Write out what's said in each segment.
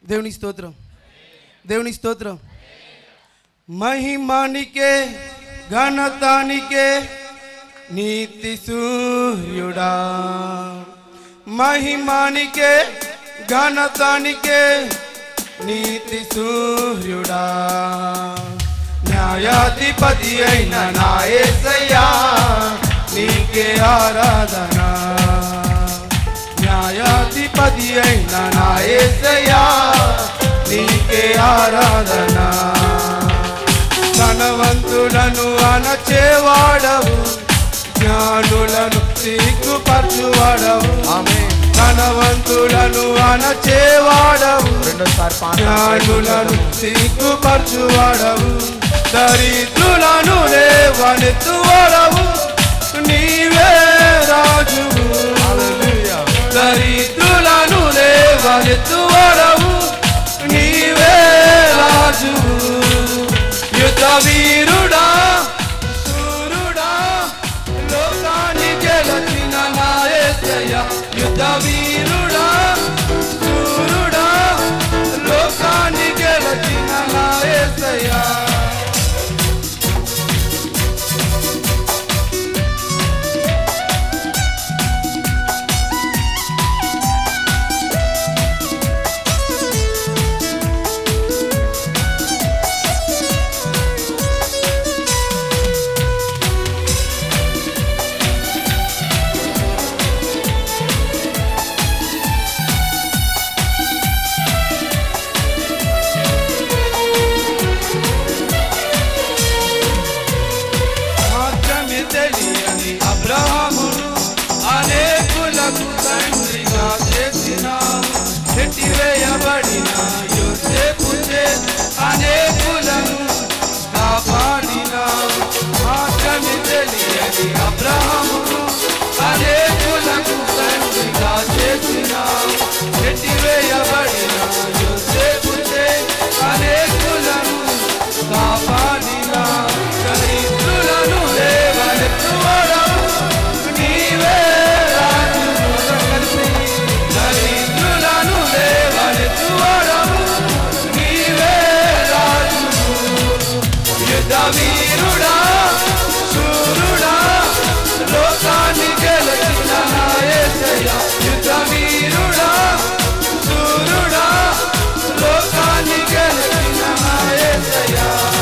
దేవుని స్తోత్రం దేవుని స్తోత్రం మహిమానికే ఘనతానికే నీతి సూర్యుడా మహిమానికే ఘనతానికే నీతి సూర్యుడా న్యాయాధిపతి అయిన నాయసయ్యా నీకే ఆరాధన న్యాయాధిపతి అయిన నాయసయ్యా నీకే ఆరాధన ధనవంతులను అనచేవాడవు జ్ఞానులను సిగ్గుపరచువాడవు ధనవంతులను అనచేవాడవు రెండోసారి పాట జ్ఞానులను సిగ్గుపరచువాడవు దరిద్రులను లేవనెత్తువాడవు నీవే రాజువు దరిద్రులను లేవనెత్తువాడవు నీవే రాజువు యుద్ధ వీరుడా సూరుడా లోకాన్ని గెలచిన నాయసయ్య యుద్ధ వీరుడా సూరుడా లోకాన్ని గెలచిన నాయసయ్య మాత్రమే తెలియని అబ్రహామును అనేకులకు తండ్రిగా చేసిన పెట్టివేయబడిన యోసేపు చే అనేకులను కాపాడిన మాత్రమే తెలియని అబ్రహామును అనేకులకు తండ్రిగా చేసిన పెట్టివేయబడిన యోసేపు చే అనేకులను కాపాడిన దరిద్రులను లేవనెత్తువాడవు నీవే రాజువు కలిసి దరిద్రులను లేవనెత్తువాడవు నీవే రాజువు యుద్ధ వీరుడా శూరుడా లోకాన్ని గెలిచిన నాయసయ్య యుద్ధ వీరుడా శూరుడా లోకాన్ని గెలిచిన నాయసయ్య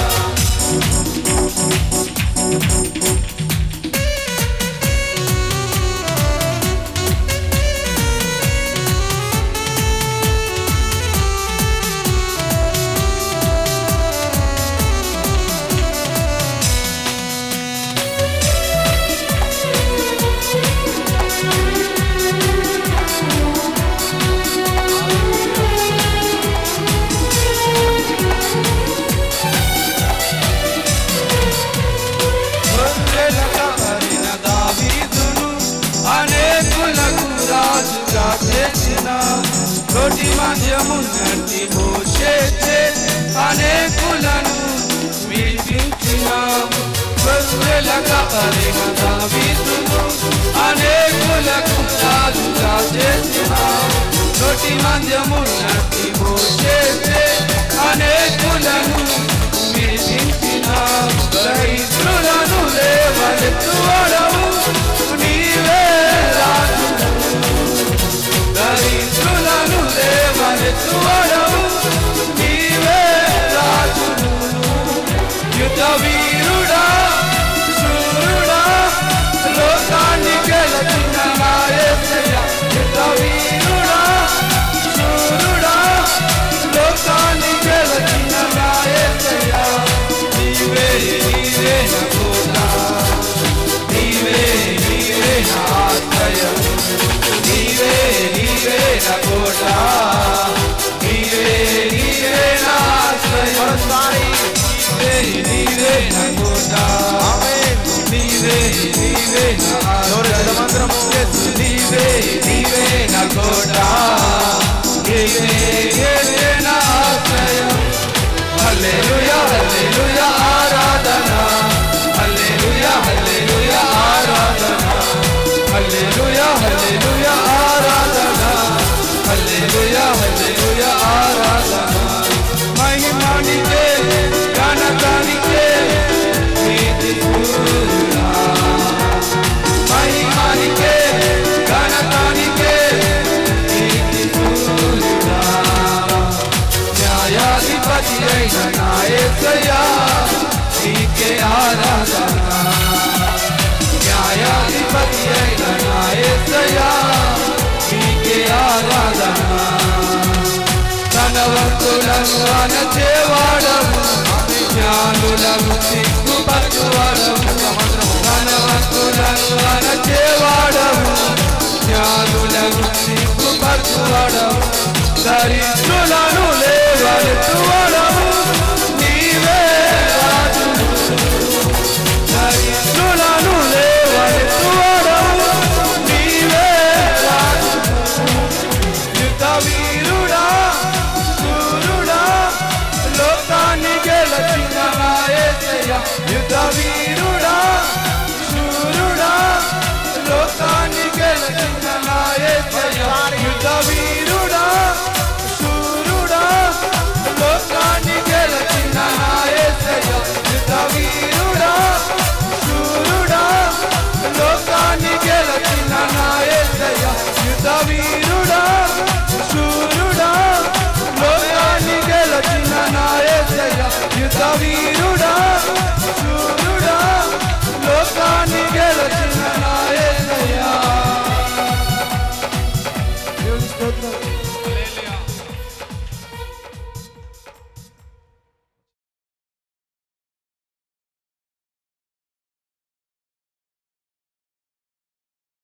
గొర్రెలుగా మారిన దావీదును అనేకులకు రాజుగా చేసిన కోటి మధ్యము నటి మోషే అనేకులను విడిపించిన గొర్రెలుగా మారిన దావీదును అనేకులకు రాజుగా చేసిన కోటి మధ్యము నటి మోషే అనేకులను విడిపించిన దరిద్రులను లేవనెత్తువాడవు నీవే రాజు దరిద్రులను లేవనెత్తువాడవు నీవే రాజు యుద్ధ వీరుడా శూరుడా లోకాన్ని గెలచిన నాయసయ్య యుద్ధ వీరుడా శూరుడా లోకాన్ని గెలచిన నాయసయ్య నీవే నీవే నా కోట నీవే నీవే నా ఆశ్రయం నీవే నీవే నా కోట నీవే నీవే నా ఆశ్రయం నీవే నీవే నా కోట నీవే నీవే నా ఆశ్రయం నీవే నీవే నా కోట నీవే నీవే నా ఆశ్రయం హల్లెలూయా హల్లెలూయా ఆరాధన హల్లెలూయా హల్లెలూయా ఆరాధన హల్లెలూయా హల్లెలూయా ఆరాధన హల్లెలూయా హల్లెలూయా ఆరాధన అనచేవాడవు జ్ఞానులను సిగ్గుపరచువాడవు ధనవంతులను అనచేవాడవు జ్ఞానులను సిగ్గుపరచువాడవు దరిద్రులను లేవనెత్తువాడవు నీవే రాజు దరిద్రులను లేవనెత్తువాడవు నీవే రాజు యుద్ధ వీరుడా సూరుడా లోకాన్ని గెలచిన నా యేసయ్య యుద్ధ వీరుడా